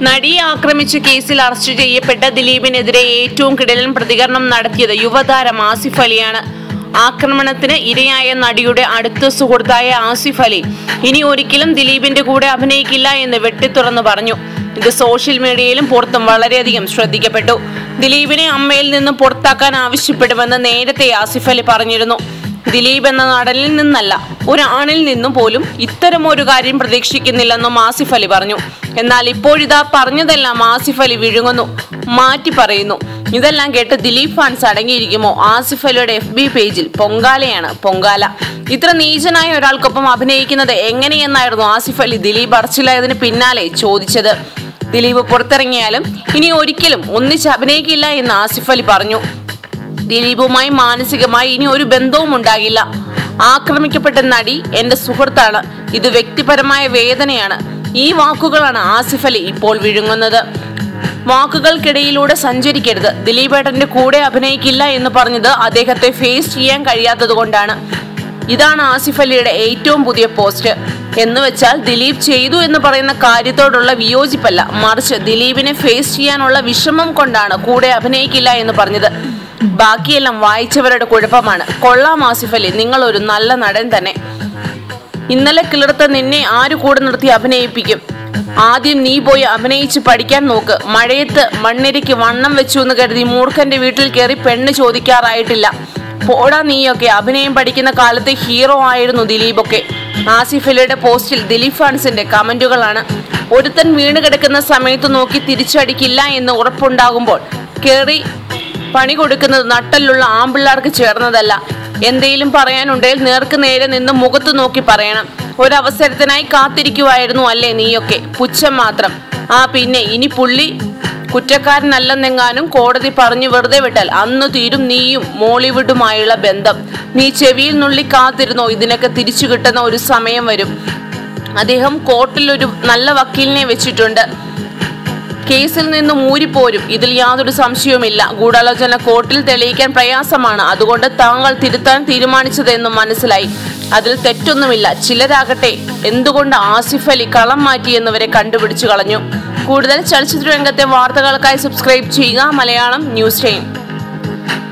നടിയെ ആക്രമിച്ച കേസിൽ അറസ്റ്റ് ചെയ്യപ്പെട്ട ദിലീപിനെതിരെ ഏറ്റവും കിടലൻ പ്രതികരണം നടത്തിയത് യുവതാരം ആസിഫ് അലിയാണ് ആക്രമണത്തിന് ഇരയായ നടിയുടെ അടുത്ത സുഹൃത്തായ ആസിഫ് അലി ഇനി ഒരിക്കലും ദിലീപിന്റെ കൂടെ അഭിനയിക്കില്ല എന്ന് വെട്ടിത്തുറന്ന് പറഞ്ഞു ഇത് സോഷ്യൽ മീഡിയയിലും പുറത്തും വളരെയധികം ശ്രദ്ധിക്കപ്പെട്ടു ദിലീപിനെ അമ്മയിൽ നിന്നും പുറത്താക്കാൻ ആവശ്യപ്പെടുമെന്ന് നേരത്തെ ആസിഫ് അലി പറഞ്ഞിരുന്നു ദിലീപ് എന്ന നടനിൽ നിന്നല്ല ഒരാണിൽ നിന്നും പോലും ഇത്തരമൊരു കാര്യം പ്രതീക്ഷിക്കുന്നില്ലെന്നും ആസിഫ് അലി പറഞ്ഞു എന്നാൽ ഇപ്പോഴിതാ പറഞ്ഞതെല്ലാം ആസിഫ് അലി വിഴുങ്ങുന്നു മാറ്റി പറയുന്നു ഇതെല്ലാം കേട്ട് ദിലീപ് ഫാൻസ് അടങ്ങിയിരിക്കുമോ ആസിഫ് അലിയുടെ എഫ് ബി പേജിൽ പൊങ്കാലയാണ് പൊങ്കാല ഇത്ര നീചനായ ഒരാൾക്കൊപ്പം അഭിനയിക്കുന്നത് എങ്ങനെയെന്നായിരുന്നു ആസിഫ് അലി ദിലീപ് അറസ്റ്റിലായതിന് പിന്നാലെ ചോദിച്ചത് ദിലീപ് പുറത്തിറങ്ങിയാലും ഇനി ഒരിക്കലും ഒന്നിച്ച് അഭിനയിക്കില്ല എന്ന് ആസിഫ് അലി പറഞ്ഞു ദിലീപുമായി മാനസികമായി ഇനി ഒരു ബന്ധവും ഉണ്ടാകില്ല ആക്രമിക്കപ്പെട്ട നടി എന്റെ സുഹൃത്താണ് ഇത് വ്യക്തിപരമായ വേദനയാണ് ഈ വാക്കുകളാണ് ആസിഫ് അലി ഇപ്പോൾ വിഴുങ്ങുന്നത് വാക്കുകൾക്കിടയിലൂടെ സഞ്ചരിക്കരുത് ദിലീപേട്ടന്റെ കൂടെ അഭിനയിക്കില്ല എന്ന് പറഞ്ഞത് അദ്ദേഹത്തെ ഫേസ് ചെയ്യാൻ കഴിയാത്തത് കൊണ്ടാണ് ഇതാണ് ആസിഫ് അലിയുടെ ഏറ്റവും പുതിയ പോസ്റ്റ് എന്ന് വെച്ചാൽ ദിലീപ് ചെയ്തു എന്ന് പറയുന്ന കാര്യത്തോടുള്ള വിയോജിപ്പല്ല മറിച്ച് ദിലീപിനെ ഫേസ് ചെയ്യാനുള്ള വിഷമം കൊണ്ടാണ് കൂടെ അഭിനയിക്കില്ല എന്ന് പറഞ്ഞത് ബാക്കിയെല്ലാം വായിച്ചവരുടെ കുഴപ്പമാണ് കൊള്ളാം ആസിഫ് അലി നിങ്ങൾ ഒരു നല്ല നടൻ തന്നെ ഇന്നലെ കിളിർത്ത നിന്നെ ആര് കൂടെ നിർത്തി അഭിനയിപ്പിക്കും ആദ്യം നീ പോയി അഭിനയിച്ച് പഠിക്കാൻ നോക്ക് മഴയത്ത് മണ്ണിരയ്ക്ക് വണ്ണം വെച്ചു എന്ന് കരുതി മൂർഖന്റെ വീട്ടിൽ കയറി പെണ്ണ് ചോദിക്കാറായിട്ടില്ല പോടാ നീയൊക്കെ അഭിനയം പഠിക്കുന്ന കാലത്ത് ഹീറോ ആയിരുന്നു ദിലീപൊക്കെ ആസിഫ് അലിയുടെ പോസ്റ്റിൽ ദിലീപ് ഫാൻസിന്റെ കമന്റുകളാണ് ഒരുത്തൻ വീണ് കിടക്കുന്ന സമയത്ത് നോക്കി തിരിച്ചടിക്കില്ല എന്ന് ഉറപ്പുണ്ടാകുമ്പോൾ കയറി പണി കൊടുക്കുന്നത് നട്ടലുള്ള ആമ്പിള്ളാർക്ക് ചേർന്നതല്ല എന്തെങ്കിലും പറയാനുണ്ടെങ്കിൽ നേർക്ക് നേരെ നിന്ന് മുഖത്ത് നോക്കി പറയണം ഒരവസരത്തിനായി കാത്തിരിക്കുവായിരുന്നു അല്ലേ നീയൊക്കെ പുച്ഛം മാത്രം ആ പിന്നെ ഇനി പുള്ളി കുറ്റക്കാരനല്ലെന്നെങ്ങാനും കോടതി പറഞ്ഞു വെറുതെ വിട്ടാൽ അന്ന് തീരും നീയും മോളിവുഡുമായുള്ള ബന്ധം നീ ചെവിയിൽ നുള്ളി കാത്തിരുന്നോ ഇതിനൊക്കെ തിരിച്ചു കിട്ടുന്ന ഒരു സമയം വരും അദ്ദേഹം കോർട്ടിൽ ഒരു നല്ല വക്കീലിനെ വെച്ചിട്ടുണ്ട് കേസിൽ നിന്ന് മൂരിപ്പോരും ഇതിൽ യാതൊരു സംശയവുമില്ല ഗൂഢാലോചന കോർട്ടിൽ തെളിയിക്കാൻ പ്രയാസമാണ് അതുകൊണ്ട് താങ്കൾ തിരുത്താൻ തീരുമാനിച്ചതെന്നും മനസ്സിലായി അതിൽ തെറ്റൊന്നുമില്ല ചിലരാകട്ടെ എന്തുകൊണ്ട് ആസിഫ് അലി കളം മാറ്റിയെന്നവരെ കണ്ടുപിടിച്ചു കളഞ്ഞു കൂടുതൽ ചലച്ചിത്ര രംഗത്തെ വാർത്തകൾക്കായി സബ്സ്ക്രൈബ് ചെയ്യുക മലയാളം ന്യൂസ് ടൈം